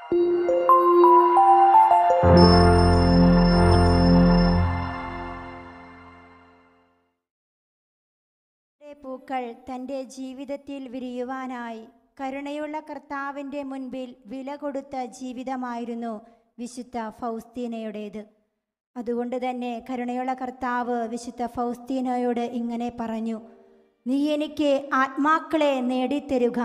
തന്റെ പൂക്കൾ തൻ്റെ ജീവിതത്തിൽ വിരിയുവാനായി കരുണയുള്ള കർത്താവിൻ്റെ മുൻപിൽ വില കൊടുത്ത ജീവിതമായിരുന്നു വിശുദ്ധ ഫൗസ്തീനയുടേത് അതുകൊണ്ട് തന്നെ കരുണയുള്ള കർത്താവ് വിശുദ്ധ ഫൗസ്തീനയോട് ഇങ്ങനെ പറഞ്ഞു നീ എനിക്ക് ആത്മാക്കളെ നേടിത്തരുക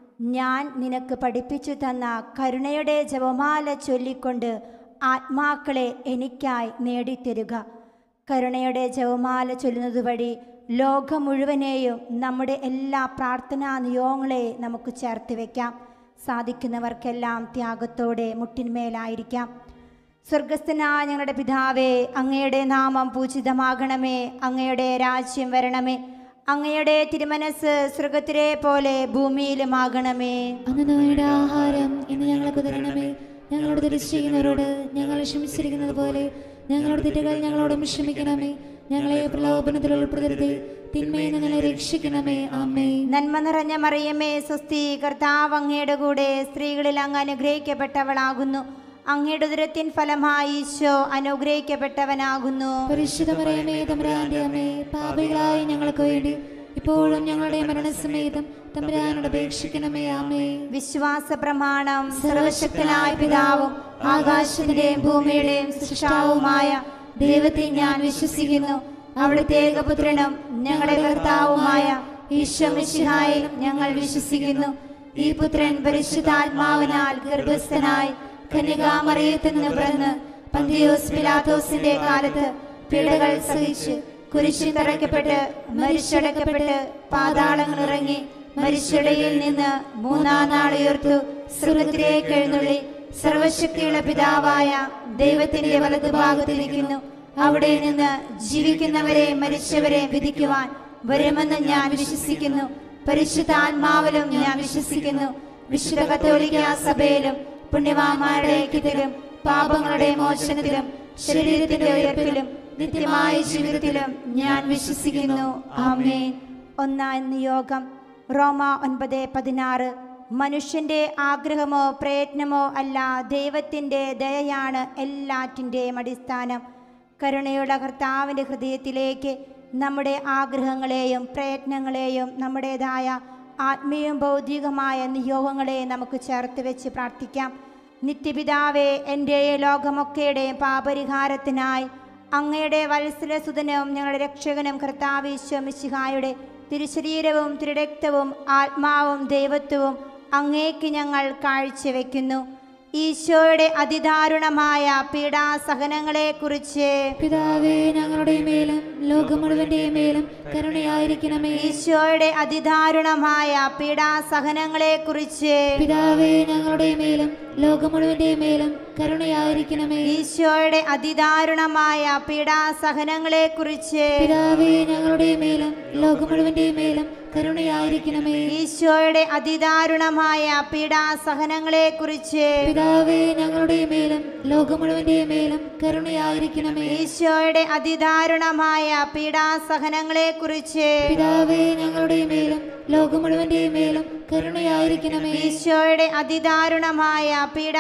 ഞാൻ നിനക്ക് പഠിപ്പിച്ചു തന്ന കരുണയുടെ ജപമാല ചൊല്ലിക്കൊണ്ട് ആത്മാക്കളെ എനിക്കായി നേടിത്തരുക കരുണയുടെ ജപമാല ചൊല്ലുന്നത് വഴി ലോകം മുഴുവനെയും നമ്മുടെ എല്ലാ പ്രാർത്ഥനാ നിയോഗങ്ങളെ നമുക്ക് ചേർത്ത് വയ്ക്കാം സാധിക്കുന്നവർക്കെല്ലാം ത്യാഗത്തോടെ മുട്ടിന്മേലായിരിക്കാം സ്വർഗസ്ഥനായ ഞങ്ങളുടെ പിതാവേ അങ്ങയുടെ നാമം പൂജിതമാകണമേ അങ്ങയുടെ രാജ്യം വരണമേ അങ്ങയുടെ തിരുമനസ് സ്വർഗത്തിലെ പോലെ ഭൂമിയിലുമാകണമേ അന്ന് ഞങ്ങളുടെ ആഹാരം ഇന്ന് ഞങ്ങൾക്ക് തരണമേ ഞങ്ങളോട് തിരിച്ചു ചെയ്യുന്നവരോട് ഞങ്ങൾ ക്ഷമിച്ചിരിക്കുന്നത് പോലെ ഞങ്ങളുടെ തെറ്റുകൾ ഞങ്ങളോടും ക്ഷമിക്കണമേ ഞങ്ങളെ പ്രലോഭനത്തിൽ ഉൾപ്പെടുത്തരുതേ തിന്മയിൽ നിന്ന് ഞങ്ങളെ രക്ഷിക്കണമേ അമ്മേ നന്മ നിറഞ്ഞ മറിയമേ സ്വസ്തി കർത്താവ് അങ്ങയുടെ കൂടെ സ്ത്രീകളിൽ അങ്ങ് അനുഗ്രഹിക്കപ്പെട്ടവളാകുന്നു അങ്ങയുടെ ഉദരത്തിൻ ഫലമായി ഈശോ അനുഗ്രഹിക്കപ്പെട്ടവനാകുന്നു പരിശുദ്ധ മറിയമേ തമ്പുരാന്റെ അമ്മേ പാപികളായ ഞങ്ങൾക്ക് വേണ്ടി ഇപ്പോഴും ഞങ്ങളുടെ മരണസമേതം തമ്പുരാനോട് അപേക്ഷിക്കണമേ അമ്മേ വിശ്വാസ പ്രമാണം സർവശക്തനായ പിതാവും ആകാശത്തിന്റെയും ഭൂമിയുടെയും സൃഷ്ടാവുമായ ദൈവത്തെ ഞാൻ വിശ്വസിക്കുന്നു അവിടുത്തെ ഏകപുത്രനും ഞങ്ങളുടെ കർത്താവുമായ ഈശോ മിശിഹായിലും ഞങ്ങൾ വിശ്വസിക്കുന്നു ഈ പുത്രൻ പരിശുദ്ധാത്മാവിനാൽ ഗർഭസ്ഥനായി കന്യകാമറിയത്തിൽ നിന്ന് പിറന്ന് പന്തിയോസ് പിലാത്തോസിന്റെ കാലത്ത് പീഡകൾ സഹിച്ച് കുരിശിൽ തറയ്ക്കപ്പെട്ട് മരിച്ചടക്കപ്പെട്ട് പാതാളങ്ങൾ ഇറങ്ങി മരിച്ചടയിൽ നിന്ന് മൂന്നാം നാൾ ഉയർത്തു സ്വർഗത്തിലേക്ക് എഴുന്നള്ളി സർവശക്തിയുള്ള പിതാവായ ദൈവത്തിന്റെ വലതുഭാഗത്തിരിക്കുന്നു അവിടെ നിന്ന് ജീവിക്കുന്നവരെ മരിച്ചവരെ വിധിക്കുവാൻ വരുമെന്ന് ഞാൻ വിശ്വസിക്കുന്നു പരിശുദ്ധാത്മാവിലും ഞാൻ വിശ്വസിക്കുന്നു വിശുദ്ധ കത്തോലിക്ക സഭയിലും പുണ്യവാന്മാരുടെ ഐക്യത്തിലും പാപങ്ങളുടെ മോചനത്തിലും ശരീരത്തിന്റെ ഉയർപ്പിലും നിത്യമായ ജീവിതത്തിലും ഞാൻ വിശ്വസിക്കുന്നു ആമേൻ ഒന്നാം നിയോഗം റോമ ഒൻപത് പതിനാറ് മനുഷ്യന്റെ ആഗ്രഹമോ പ്രയത്നമോ അല്ല ദൈവത്തിൻ്റെ ദയയാണ് എല്ലാറ്റിൻ്റെയും അടിസ്ഥാനം കരുണയുള്ള കർത്താവിൻ്റെ ഹൃദയത്തിലേക്ക് നമ്മുടെ ആഗ്രഹങ്ങളെയും പ്രയത്നങ്ങളെയും നമ്മുടേതായ ആത്മീയവും ഭൗതികമായ നിയോഗങ്ങളെ നമുക്ക് ചേർത്ത് വെച്ച് പ്രാർത്ഥിക്കാം നിത്യപിതാവേ എൻ്റെ ലോകമൊക്കെയുടെയും പാപരിഹാരത്തിനായി അങ്ങയുടെ വത്സലസുതനും ഞങ്ങളുടെ രക്ഷകനും കർത്താവീശ്വ മിശിഹായുടെ തിരുശരീരവും തിരുരക്തവും ആത്മാവും ദൈവത്വവും അങ്ങേക്ക് ഞങ്ങൾ കാഴ്ചവെക്കുന്നു ഈശോയുടെ അതിദാരുണമായ പീഡാസഹനങ്ങളെക്കുറിച്ച് പിതാവേ ഞങ്ങളുടെ മേലും ലോകം മുഴുവന്റെ മേലും കരുണയായിരിക്കണമേ ഈശോയുടെ അതിദാരുണമായ പീഡാസഹനങ്ങളെക്കുറിച്ച് പിതാവേ ഞങ്ങളുടെ മേലും ലോകം മുഴുവന്റെ മേലും കരുണയായിരിക്കണമേ ഈശോയുടെ അതിദാരുണമായ പീഡാസഹനങ്ങളെക്കുറിച്ച് പിതാവേ ഞങ്ങളുടെ മേലും ലോകം മുഴുവന്റെ മേലും കരുണയായിരിക്കണമേ ഈശോയുടെ അതിദാരുണമായ പീഡാസഹനങ്ങളെക്കുറിച്ച് പിതാവേ ഞങ്ങളുടെ മേലും ലോകം മുഴുവന്റെ മേലും കരുണയായിരിക്കണമേ ഈശോയുടെ അതിദാരുണമായ പീഡാസഹനങ്ങളെക്കുറിച്ച് പിതാവേ ഞങ്ങളുടെ മേലും ലോകം മുഴുവന്റെ മേലും കരുണയായിരിക്കണമേ ഈശോയുടെ അതിദാരുണമായ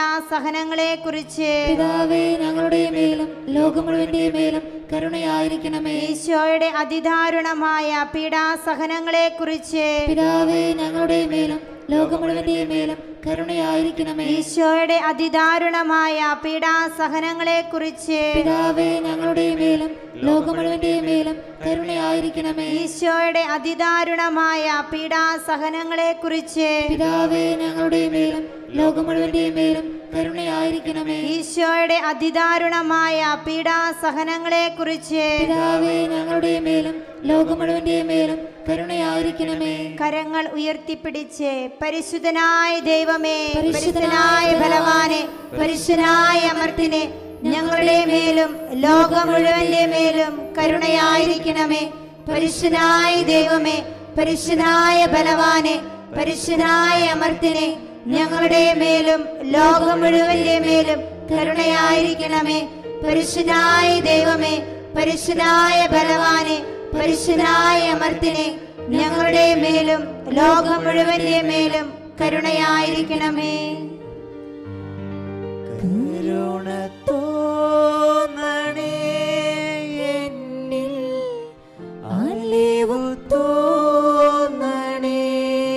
പീഡാസഹനങ്ങളെക്കുറിച്ച് പിതാവേ ഞങ്ങളുടെ മേലും ലോകം മുഴുവന്റെ മേലും കരുണയായിരിക്കണമേ ഈശോയുടെ അതിദാരുണമായ പീഡാസഹനങ്ങളെക്കുറിച്ച് പിതാവേ ഞങ്ങളുടെ മേലും ലോകം മുഴുവന്റെ മേലും കരുണയായിരിക്കണമേ ഈശോയുടെ അതിദാരുണമായ പീഡാസഹനങ്ങളെക്കുറിച്ച് പിതാവേ ഞങ്ങളുടെ മേലും ലോകം മുഴുവന്റെ മേലും കരുണയായിരിക്കണമേ ഈശോയുടെ അതിദാരുണമായ പീഡാസഹനങ്ങളെക്കുറിച്ച് പിതാവേ ഞങ്ങളുടെ മേലും ലോകം മുഴുവന്റെ മേലും കരുണയായിരിക്കണമേ ഈശോയുടെ അതിദാരുണമായ പീഡാസഹനങ്ങളെക്കുറിച്ച് പിതാവേ ഞങ്ങളുടെ മേലും ലോകം മുഴുവന്റെ മേലും കരുണയായിരിക്കണമേ കരങ്ങൾ ഉയർത്തിപ്പിടിച്ച് പരിശുദ്ധനായ ദൈവമേ പരിശുദ്ധനായ ബലവാനെ പരിശുദ്ധനായ അമർത്തിനെ ഞങ്ങളുടെ മേലും ലോകം മുഴുവന്റെ മേലും കരുണയായിരിക്കണമേ പരിശുദ്ധനായ ദൈവമേ പരിശുദ്ധനായ ബലവാനെ പരിശുദ്ധനായ അമർത്തിനെ ഞങ്ങളുടെ മേലും ലോകം മുഴുവന്റെ മേലും കരുണയായിരിക്കണമേ പരിശുദ്ധനായ ദൈവമേ പരിശുദ്ധനായ ബലവാനെ പരിശുദ്ധനായ അമർത്തിനെ ഞങ്ങളുടെ മേലും ലോകം മുഴുവന്റെ മേലും കരുണയായിരിക്കണമേ കരുണ തോന്നണേ എന്നിൽ അലിവു തോന്നണേ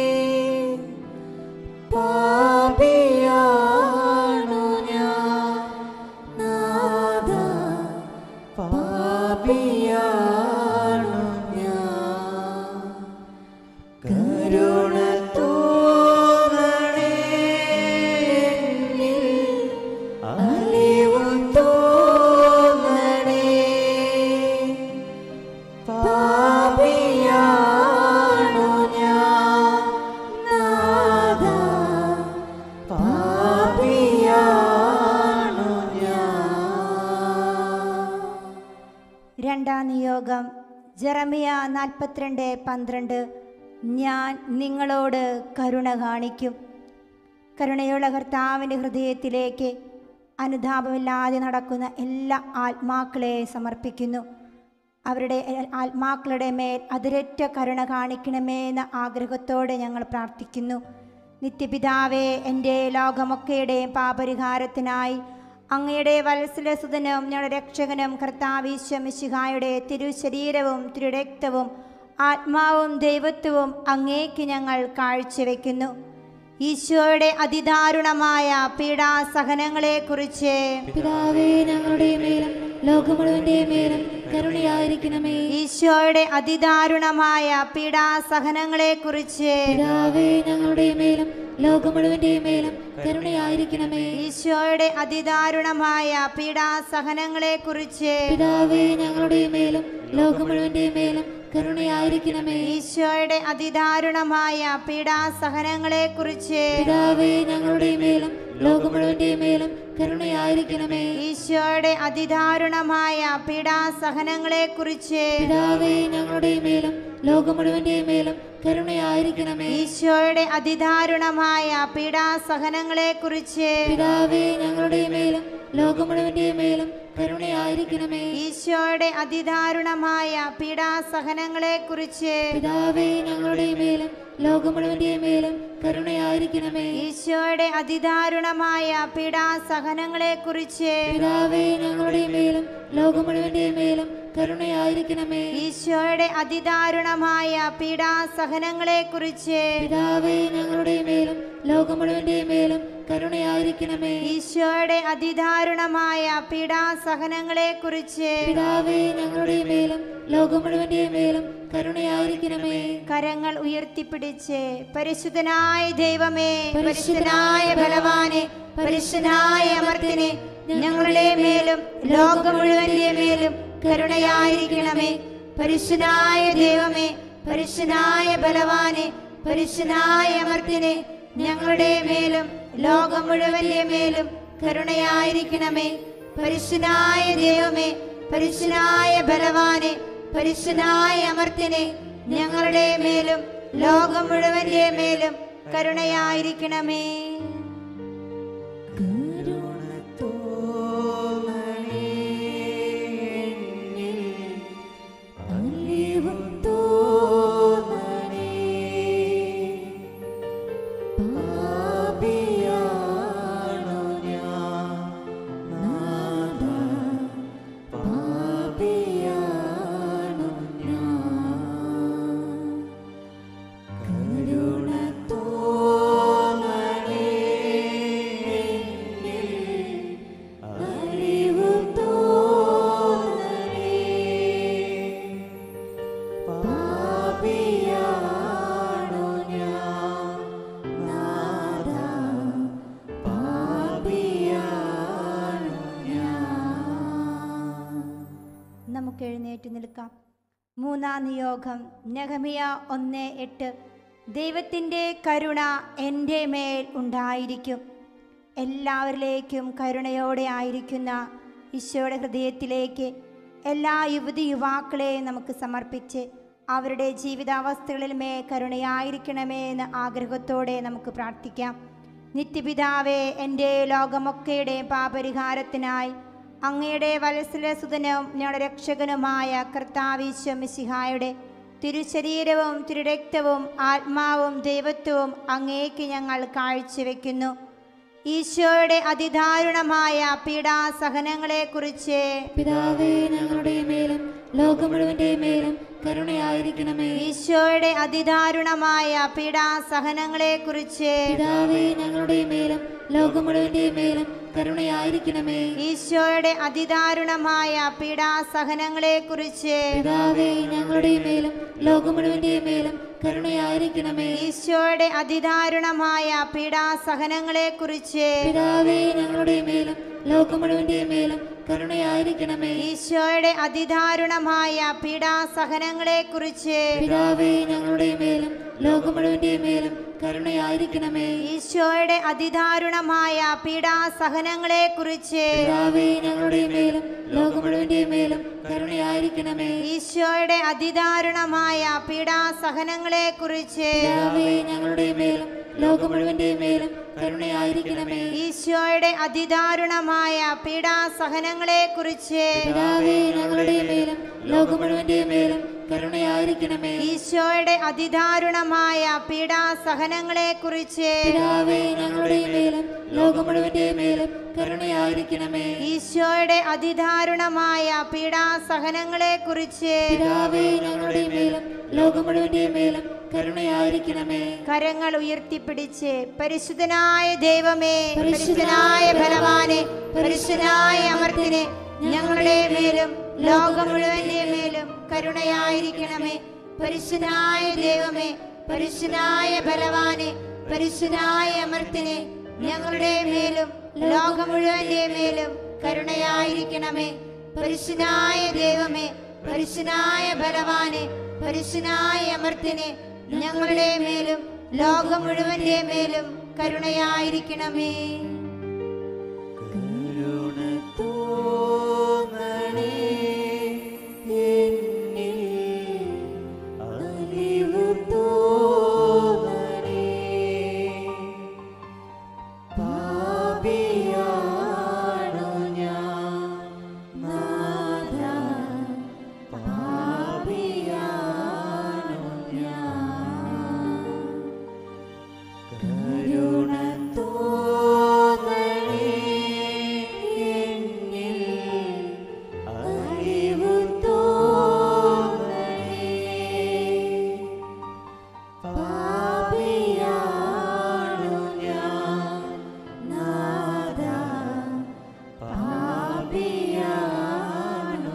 പാപിയാണു ഞാൻ നാഥ പാപിയാണു ഞാൻ കരുണ തോന്നണേ എന്നിൽ അലിവു തോന്നണേ പാപിയാണു ഞാൻ നാഥ പാപിയാണു ഞാൻ രണ്ടാം നിയോഗം ജെറമിയ നാൽപ്പത്തിരണ്ട് പന്ത്രണ്ട് ഞാൻ നിങ്ങളോട് കരുണ കാണിക്കും കരുണയുള്ള കർത്താവിൻ്റെ ഹൃദയത്തിലേക്ക് അനുതാപമില്ലാതെ നടക്കുന്ന എല്ലാ ആത്മാക്കളെ സമർപ്പിക്കുന്നു അവരുടെ ആത്മാക്കളുടെ മേൽ അതിരറ്റ കരുണ കാണിക്കണമേ എന്ന ആഗ്രഹത്തോടെ ഞങ്ങൾ പ്രാർത്ഥിക്കുന്നു നിത്യപിതാവേ എൻ്റെ ലോകമൊക്കെയുടെയും പാപരിഹാരത്തിനായി അങ്ങയുടെ വത്സലസുതനും ഞങ്ങളുടെ രക്ഷകനും കർത്താവീശ്വമിശിഹായുടെ തിരുശരീരവും തിരുരക്തവും ആത്മാവും ദൈവത്വവും അങ്ങേക്ക് ഞങ്ങൾ കാഴ്ചവെക്കുന്നു ഈശോയുടെ അതിദാരുണമായ പീഡാസഹനങ്ങളെക്കുറിച്ച് പിതാവേ ഞങ്ങളുടെ മേലും ലോകം മുഴുവന്റെ മേലും കരുണയായിരിക്കണമേ ഈശോയുടെ അതിദാരുണമായ പീഡാസഹനങ്ങളെക്കുറിച്ച് പിതാവേ ഞങ്ങളുടെ മേലും ലോകം മുഴുവന്റെ മേലും കരുണയായിരിക്കണമേ ഈശോയുടെ അതിദാരുണമായ പീഡാസഹനങ്ങളെക്കുറിച്ച് പിതാവേ ഞങ്ങളുടെ മേലും ലോകം മുഴുവന്റെ മേലും കരുണയായിരിക്കണമേ ഈശോയുടെ അതിദാരുണമായ പീഡാസഹനങ്ങളെക്കുറിച്ച് പിതാവേ ഞങ്ങളുടെ മേലും ലോകം മുഴുവന്റെ മേലും കരുണയായിരിക്കണമേ ഈശോയുടെ അതിദാരുണമായ പീഡാസഹനങ്ങളെക്കുറിച്ച് പിതാവേ ഞങ്ങളുടെ മേലും ലോകം മുഴുവന്റെ മേലും കരുണയായിരിക്കണമേ ഈശോയുടെ അതിദാരുണമായ പീഡാസഹനങ്ങളെക്കുറിച്ച് പിതാവേ ഞങ്ങളുടെ മേലും ലോകം മുഴുവന്റെ മേലും കരുണയായിരിക്കണമേ ഈശോയുടെ അതിദാരുണമായ പീഡാസഹനങ്ങളെക്കുറിച്ച് പിതാവേ ഞങ്ങളുടെ മേലും ലോകം മുഴുവന്റെ മേലും കരുണയായിരിക്കണമേ ഈശോയുടെ അതിദാരുണമായ പീഡാസഹനങ്ങളെക്കുറിച്ച് പിതാവേ ഞങ്ങളുടെ മേലും ലോകം മുഴുവന്റെ മേലും കരുണയായിരിക്കണമേ ഈശോയുടെ അതിദാരുണമായ പീഡാസഹനങ്ങളെക്കുറിച്ച് പിതാവേ ഞങ്ങളുടെ മേലും ലോകം മുഴുവന്റെ മേലും കരുണയായിരിക്കണമേ ഈശോയുടെ അതിദാരുണമായ പീഡാസഹനങ്ങളെക്കുറിച്ച് പിതാവേ ഞങ്ങളുടെ മേലും ലോകം മുഴുവന്റെ മേലും കരുണയായിരിക്കണമേ കരങ്ങൾ ഉയർത്തിപ്പിടിച്ച് പരിശുദ്ധനായ ദൈവമേ പരിശുദ്ധനായ ബലവാനെ പരിശുദ്ധനായ അമർത്തിനെ ഞങ്ങളുടെ മേലും ലോകം മുഴുവന്റെ മേലും കരുണയായിരിക്കണമേ പരിശുദ്ധനായ ദൈവമേ പരിശുദ്ധനായ ബലവാനെ പരിശുദ്ധനായ അമർത്തിനെ ഞങ്ങളുടെ മേലും ലോകം മുഴുവന്റെ മേലും കരുണയായിരിക്കണമേ പരിശുദ്ധനായ ദൈവമേ പരിശുദ്ധനായ ബലവാനെ പരിശുദ്ധനായ അമർത്തിനെ ഞങ്ങളുടെ മേലും ലോകം മുഴുവന്റെ മേലും കരുണയായിരിക്കണമേ കരുണ തോന്നണേ എന്നിൽ അലിവു തോന്നണേ പാപിയാണു ഞാൻ നാഥ പാപിയാണു ഞാൻ കരുണ തോന്നണേ എന്നിൽ അലിവു തോന്നണേ പാപിയാണു ഞാൻ നാഥ പാപിയാണു ഞാൻ നമുക്ക് എഴുന്നേറ്റ് നിൽക്കാം മൂന്നാം നിയോഗം നെഹമിയ ഒന്ന് എട്ട് ദൈവത്തിൻ്റെ കരുണ എൻ്റെ മേൽ ഉണ്ടായിരിക്കും എല്ലാവരിലേക്കും കരുണയോടെ ആയിരിക്കുന്ന ഈശോയുടെ ഹൃദയത്തിലേക്ക് എല്ലാ യുവതി യുവാക്കളെയും നമുക്ക് സമർപ്പിച്ച് അവരുടെ ജീവിതാവസ്ഥകളിൽ മേ കരുണയായിരിക്കണമേ എന്ന ആഗ്രഹത്തോടെ നമുക്ക് പ്രാർത്ഥിക്കാം നിത്യപിതാവേ എൻ്റെ ലോകമൊക്കെയുടെ പാപരിഹാരത്തിനായി അങ്ങയുടെ വത്സലസുതനും ഞങ്ങളുടെ രക്ഷകനുമായ കർത്താവീശ്വമിസിഹായുടെ തിരുശരീരവും തിരുരക്തവും ആത്മാവും ദൈവത്വവും അങ്ങേക്ക് ഞങ്ങൾ കാഴ്ചവെക്കുന്നു ഈശോയുടെ അതിദാരുണമായ പീഡാസഹനങ്ങളെക്കുറിച്ച് പിതാവേ ഞങ്ങളുടെ മേലും ലോകം മുഴുവന്റെ മേലും കരുണയായിരിക്കണമേ ഈശോയുടെ അതിദാരുണമായ പീഡാസഹനങ്ങളെക്കുറിച്ച് പിതാവേ ഞങ്ങളുടെ മേലും ലോകം മുഴുവന്റെ മേലും കരുണയായിരിക്കണമേ ഈശോയുടെ അതിദാരുണമായ പീഡാസഹനങ്ങളെക്കുറിച്ച് പിതാവേ ഞങ്ങളുടെ മേലും ലോകം മുഴുവന്റെ മേലും കരുണയായിരിക്കണമേ ഈശോയുടെ അതിദാരുണമായ പീഡാസഹനങ്ങളെക്കുറിച്ച് പിതാവേ ഞങ്ങളുടെ മേലും ലോകം മുഴുവന്റെ മേലും കരുണയായിരിക്കണമേ ഈശോയുടെ അതിദാരുണമായ പീഡാസഹനങ്ങളെക്കുറിച്ച് പിതാവേ ഞങ്ങളുടെ മേലും ലോകം മുഴുവന്റെ മേലും കരുണയായിരിക്കണമേ ഈശോയുടെ അതിദാരുണമായ പീഡാസഹനങ്ങളെക്കുറിച്ച് പിതാവേ ഞങ്ങളുടെ മേലും ലോകം മുഴുവന്റെ മേലും കരുണയായിരിക്കണമേ ഈശോയുടെ അതിദാരുണമായ പീഡാസഹനങ്ങളെക്കുറിച്ച് പിതാവേ ഞങ്ങളുടെ മേലും ലോകം മുഴുവന്റെ മേലും കരുണയായിരിക്കണമേ ഈശോയുടെ അതിദാരുണമായ പീഡാസഹനങ്ങളെക്കുറിച്ച് പിതാവേ ഞങ്ങളുടെ മേലും ലോകം മുഴുവന്റെ മേലും കരുണയായിരിക്കണമേ ഈശോയുടെ അതിദാരുണമായ പീഡാസഹനങ്ങളെക്കുറിച്ച് പിതാവേ ഞങ്ങളുടെ മേലും ലോകം മുഴുവന്റെ മേലും കരുണയായിരിക്കണമേ ഈശോയുടെ അതിദാരുണമായ പീഡാസഹനങ്ങളെക്കുറിച്ച് പിതാവേ ഞങ്ങളുടെ മേലും ലോകം മുഴുവന്റെ മേലും കരുണയായിരിക്കണമേ കരങ്ങൾ ഉയർത്തിപ്പിടിച്ച് പരിശുദ്ധനായ ദൈവമേ പരിശുദ്ധനായ ബലവാനെ പരിശുദ്ധനായ അമർത്തിനെ ഞങ്ങളുടെ മേലും ലോകം മുഴുവന്റെ മേലും കരുണയായിരിക്കണമേ പരിശുദ്ധനായ ദൈവമേ പരിശുദ്ധനായ ബലവാനെ പരിശുദ്ധനായ അമർത്തിനെ ഞങ്ങളുടെ മേലും ലോകം മുഴുവന്റെ മേലും കരുണയായിരിക്കണമേ പരിശുദ്ധനായ ദൈവമേ പരിശുദ്ധനായ ബലവാനെ പരിശുദ്ധനായ അമർത്തിനെ ഞങ്ങളുടെ മേലും ലോകം മുഴുവന്റെ മേലും കരുണയായിരിക്കണമേ കരുണ തോന്നണേ എന്നിൽ അലിവു തോന്നണേ പാപിയാണു ഞാൻ നാഥാ പാപിയാണു ഞാൻ കരുണ തോന്നണേ എന്നിൽ അറിവു തോന്നണേ പാപിയാണു ഞാൻ നാഥാ പാപിയാണു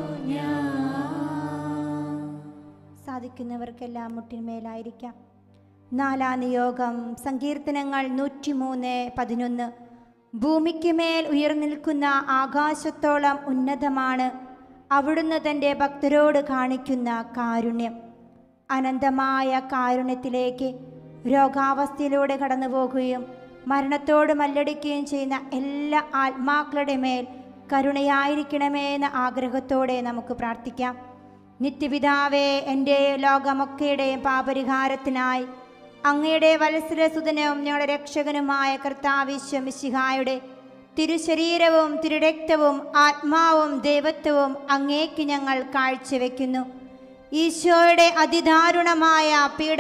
ഞാൻ സാധിക്കുന്നവർക്കെല്ലാം മുട്ടിന്മേലായിരിക്കാം നാലാം നിയോഗം സങ്കീർത്തനങ്ങൾ നൂറ്റിമൂന്ന് പതിനൊന്ന് ഭൂമിക്ക് മേൽ ഉയർന്നിൽക്കുന്ന ആകാശത്തോളം ഉന്നതമാണ് അവിടുന്ന് തൻ്റെ ഭക്തരോട് കാണിക്കുന്ന കാരുണ്യം അനന്തമായ കാരുണ്യത്തിലേക്ക് രോഗാവസ്ഥയിലൂടെ കടന്നു പോകുകയും മരണത്തോട് മല്ലടിക്കുകയും ചെയ്യുന്ന എല്ലാ ആത്മാക്കളുടെ മേൽ കരുണയായിരിക്കണമേ എന്ന ആഗ്രഹത്തോടെ നമുക്ക് പ്രാർത്ഥിക്കാം നിത്യപിതാവേ എൻ്റെ ലോകമൊക്കെയുടെയും പാപരിഹാരത്തിനായി അങ്ങയുടെ വത്സരസുതനവും ഞങ്ങളുടെ രക്ഷകനുമായ കർത്താവിശ്വമിശിഹായുടെ തിരുശരീരവും തിരുരക്തവും ആത്മാവും ദൈവത്വവും അങ്ങേക്ക് ഞങ്ങൾ കാഴ്ചവെക്കുന്നു ഈശോയുടെ അതിദാരുണമായ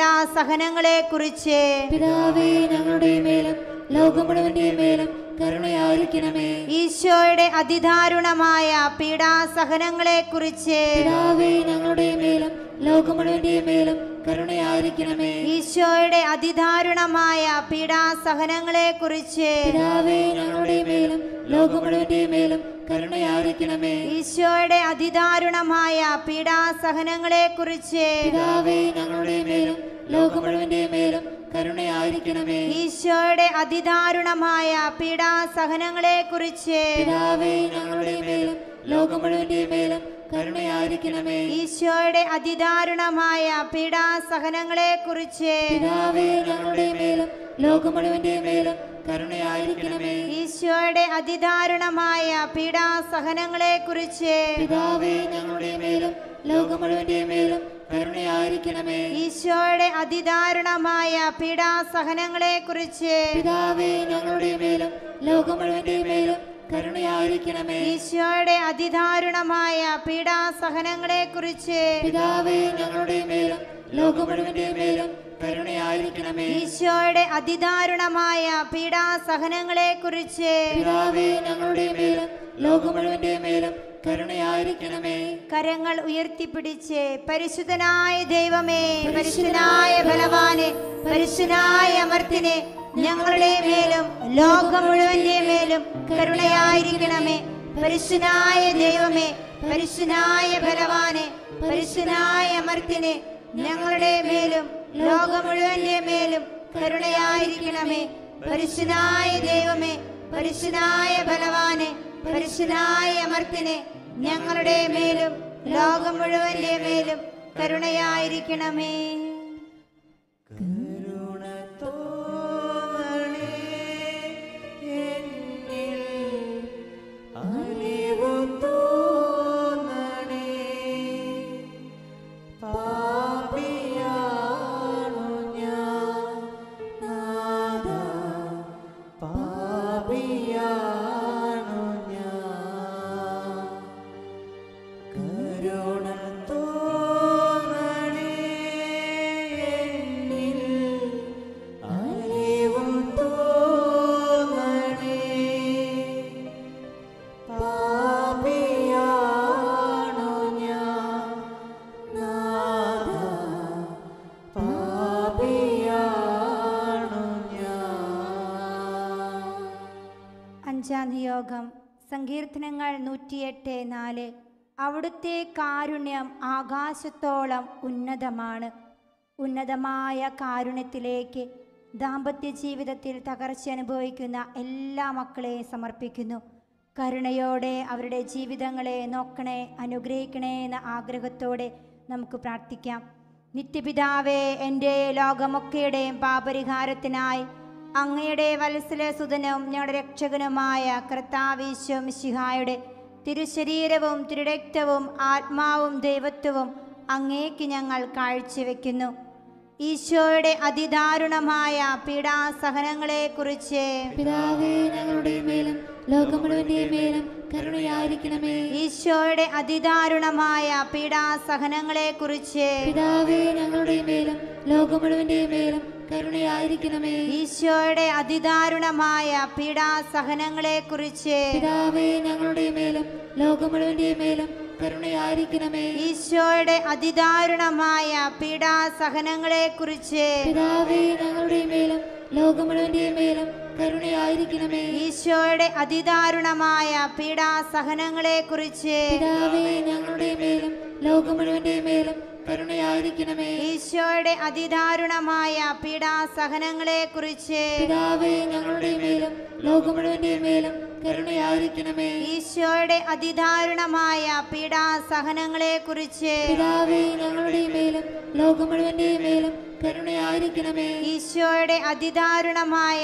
പീഡാസഹനങ്ങളെക്കുറിച്ച് പിതാവേ ഞങ്ങളുടെ മേലും ലോകം മുഴുവന്റെ മേലും കരുണയായിരിക്കണമേ ഈശോയുടെ അതിദാരുണമായ പീഡാസഹനങ്ങളെക്കുറിച്ച് പിതാവേ ഞങ്ങളുടെ മേലും ലോകം മുഴുവന്റെ മേലും കരുണയായിരിക്കണമേ ഈശോയുടെ അതിദാരുണമായ പീഡാസഹനങ്ങളെക്കുറിച്ച് പിതാവേ ഞങ്ങളുടെ മേലും ലോകം മുഴുവന്റെ മേലും കരുണയായിരിക്കണമേ ഈശോയുടെ അതിദാരുണമായ പീഡാസഹനങ്ങളെക്കുറിച്ച് പിതാവേ ഞങ്ങളുടെ മേലും ലോകം മുഴുവന്റെ മേലും കരുണയായിരിക്കണമേ ഈശോയുടെ അതിദാരുണമായ പീഡാസഹനങ്ങളെക്കുറിച്ച് പിതാവേ ഞങ്ങളുടെ മേലും ലോകം മുഴുവന്റെ മേലും കരുണയായിരിക്കണമേ ഈശോയുടെ അതിദാരുണമായ പീഡാസഹനങ്ങളെക്കുറിച്ച് പിതാവേ ഞങ്ങളുടെ മേലും ലോകം മുഴുവന്റെ മേലും കരുണയായിരിക്കണമേ ഈശോയുടെ അതിദാരുണമായ പീഡാസഹനങ്ങളെക്കുറിച്ച് പിതാവേ ഞങ്ങളുടെ മേലും ലോകം മുഴുവന്റെ മേലും കരുണയായിരിക്കണമേ ഈശോയുടെ അതിദാരുണമായ പീഡാസഹനങ്ങളെക്കുറിച്ച് പിതാവേ ഞങ്ങളുടെ മേലും ലോകം മുഴുവന്റെ മേലും കരുണയായിരിക്കണമേ ഈശോയുടെ അതിദാരുണമായ പീഡാസഹനങ്ങളെക്കുറിച്ച് പിതാവേ ഞങ്ങളുടെ മേലും ലോകം മുഴുവന്റെ മേലും കരുണയായിരിക്കണമേ ഈശോയുടെ അതിദാരുണമായ പീഡാസഹനങ്ങളെ കുറിച്ച് പിതാവേ ഞങ്ങളുടെ മേലും ലോകം മുഴുവന്റെ മേലും കരുണയായിരിക്കണമേ കരങ്ങൾ ഉയർത്തിപ്പിടിച്ച് പരിശുദ്ധനായ ദൈവമേ പരിശുദ്ധനായ ബലവാനെ പരിശുദ്ധനായ അമർത്തിനെ ഞങ്ങളുടെ മേലും ലോകം മുഴുവന്റെ മേലും കരുണയായിരിക്കണമേ പരിശുദ്ധനായ ദൈവമേ പരിശുദ്ധനായ ബലവാനെ പരിശുദ്ധനായ അമർത്തിനെ ഞങ്ങളുടെ മേലും ലോകം മുഴുവന്റെ മേലും കരുണയായിരിക്കണമേ പരിശുദ്ധനായ ദൈവമേ പരിശുദ്ധനായ ബലവാനെ പരിശുദ്ധനായ അമർത്തിനെ ഞങ്ങളുടെ മേലും ലോകം മുഴുവന്റെ മേലും കരുണയായിരിക്കണമേ കരുണ തോന്നണേ എന്നിൽ അലിവു തോന്നണേ പാപിയാണു ഞാൻ നാഥാ പാപിയാണു ഞാൻ കരുണ തോന്നണേ എന്നിൽ അലിവു തോന്നണേ പാപിയാണു ഞാൻ നാഥാ പാപിയാണു ഞാൻ അഞ്ചാം നിയോഗം സങ്കീർത്തനങ്ങൾ നൂറ്റിയെട്ട് നാല് അവിടുത്തെ കാരുണ്യം ആകാശത്തോളം ഉന്നതമാണ് ഉന്നതമായ കാരുണ്യത്തിലേക്ക് ദാമ്പത്യ ജീവിതത്തിൽ തകർച്ച അനുഭവിക്കുന്ന എല്ലാ മക്കളെയും സമർപ്പിക്കുന്നു കരുണയോടെ അവരുടെ ജീവിതങ്ങളെ നോക്കണേ അനുഗ്രഹിക്കണേ എന്ന ആഗ്രഹത്തോടെ നമുക്ക് പ്രാർത്ഥിക്കാം നിത്യപിതാവേ എൻ്റെ ലോകമൊക്കെയുടെയും പാപരിഹാരത്തിനായി അങ്ങയുടെ വത്സലസുതനും ഞങ്ങളുടെ രക്ഷകനുമായ കർത്താവീശ്വം മിശിഹായുടെ തിരുശരീരവും തിരുരക്തവും ആത്മാവും ദൈവത്വവും അങ്ങേക്ക് ഞങ്ങൾ കാഴ്ചവെക്കുന്നു ഈശോയുടെ അതിദാരുണമായ പീഡാസഹനങ്ങളെക്കുറിച്ച് പിതാവേ ഞങ്ങളുടെ മേലും ലോകം മുഴുവന്റെ മേലും കരുണയായിരിക്കണമേ ഈശോയുടെ അതിദാരുണമായ പീഡാസഹനങ്ങളെക്കുറിച്ച് പിതാവേ ഞങ്ങളുടെ മേലും ലോകം മുഴുവന്റെ മേലും കരുണയായിരിക്കണമേ ഈശോയുടെ അതിദാരുണമായ പീഡാസഹനങ്ങളെക്കുറിച്ച് പിതാവേ ഞങ്ങളുടെ മേലും ലോകം മുഴുവന്റെ മേലും കരുണയായിരിക്കണമേ ഈശോയുടെ അതിദാരുണമായ പീഡാസഹനങ്ങളെക്കുറിച്ച് പിതാവേ ഞങ്ങളുടെ മേലും ലോകം മുഴുവന്റെ മേലും കരുണയായിരിക്കണമേ ഈശോയുടെ അതിദാരുണമായ പീഡാസഹനങ്ങളെക്കുറിച്ച് പിതാവേ ഞങ്ങളുടെ മേലും ലോകം മുഴുവന്റെ മേലും കരുണയായിരിക്കണമേ ഈശോയുടെ അതിദാരുണമായ പീഡാസഹനങ്ങളെക്കുറിച്ച് പിതാവേ ഞങ്ങളുടെ മേലും ലോകം മുഴുവന്റെ മേലും കരുണയായിരിക്കണമേ ഈശോയുടെ അതിദാരുണമായ പീഡാസഹനങ്ങളെക്കുറിച്ച് പിതാവേ ഞങ്ങളുടെ മേലും ലോകം മുഴുവന്റെ മേലും കരുണയായിരിക്കണമേ ഈശോയുടെ അതിദാരുണമായ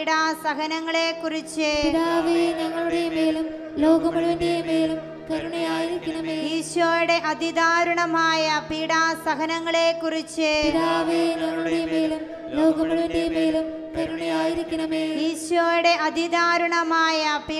പീഡാസഹനങ്ങളെക്കുറിച്ച് പിതാവേ ഞങ്ങളുടെ മേലും ലോകം മുഴുവന്റെ മേലും കരുണയായിരിക്കണമേ ഈശോയുടെ അതിദാരുണമായ പീഡാസഹനങ്ങളെക്കുറിച്ച് പിതാവേ ഞങ്ങളുടെ മേലും ലോകം മുഴുവന്റെ മേലും കരുണയായിരിക്കണമേ ഈശോയുടെ അതിദാരുണമായ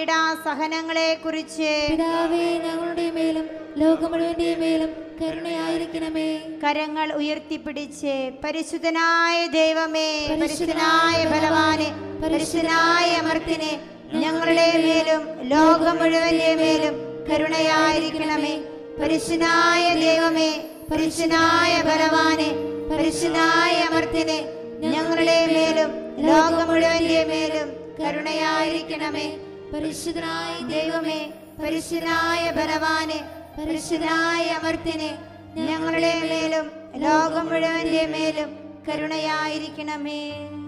പീഡാസഹനങ്ങളെക്കുറിച്ച് പിതാവേ ഞങ്ങളുടെ മേലും ലോകം മുഴുവന്റെ മേലും കരുണയായിരിക്കണമേ കരങ്ങൾ ഉയർത്തിപ്പിടിച്ച് പരിശുദ്ധനായ ദൈവമേ പരിശുദ്ധനായ ബലവാനെ പരിശുദ്ധനായ അമർത്തിനെ ഞങ്ങളുടെ മേലും ലോകം മുഴുവന്റെ മേലും കരുണയായിരിക്കണമേ പരിശുദ്ധനായ ദൈവമേ പരിശുദ്ധനായ ബലവാനെ പരിശുദ്ധനായ അമർത്തിനെ ഞങ്ങളുടെ മേലും ലോകം മുഴുവന്റെ മേലും കരുണയായിരിക്കണമേ പരിശുദ്ധനായ ദൈവമേ പരിശുദ്ധനായ ബലവാനെ പരിശുദ്ധനായ അമർത്തിനെ ഞങ്ങളുടെ മേലും ലോകം മുഴുവന്റെ മേലും കരുണയായിരിക്കണമേ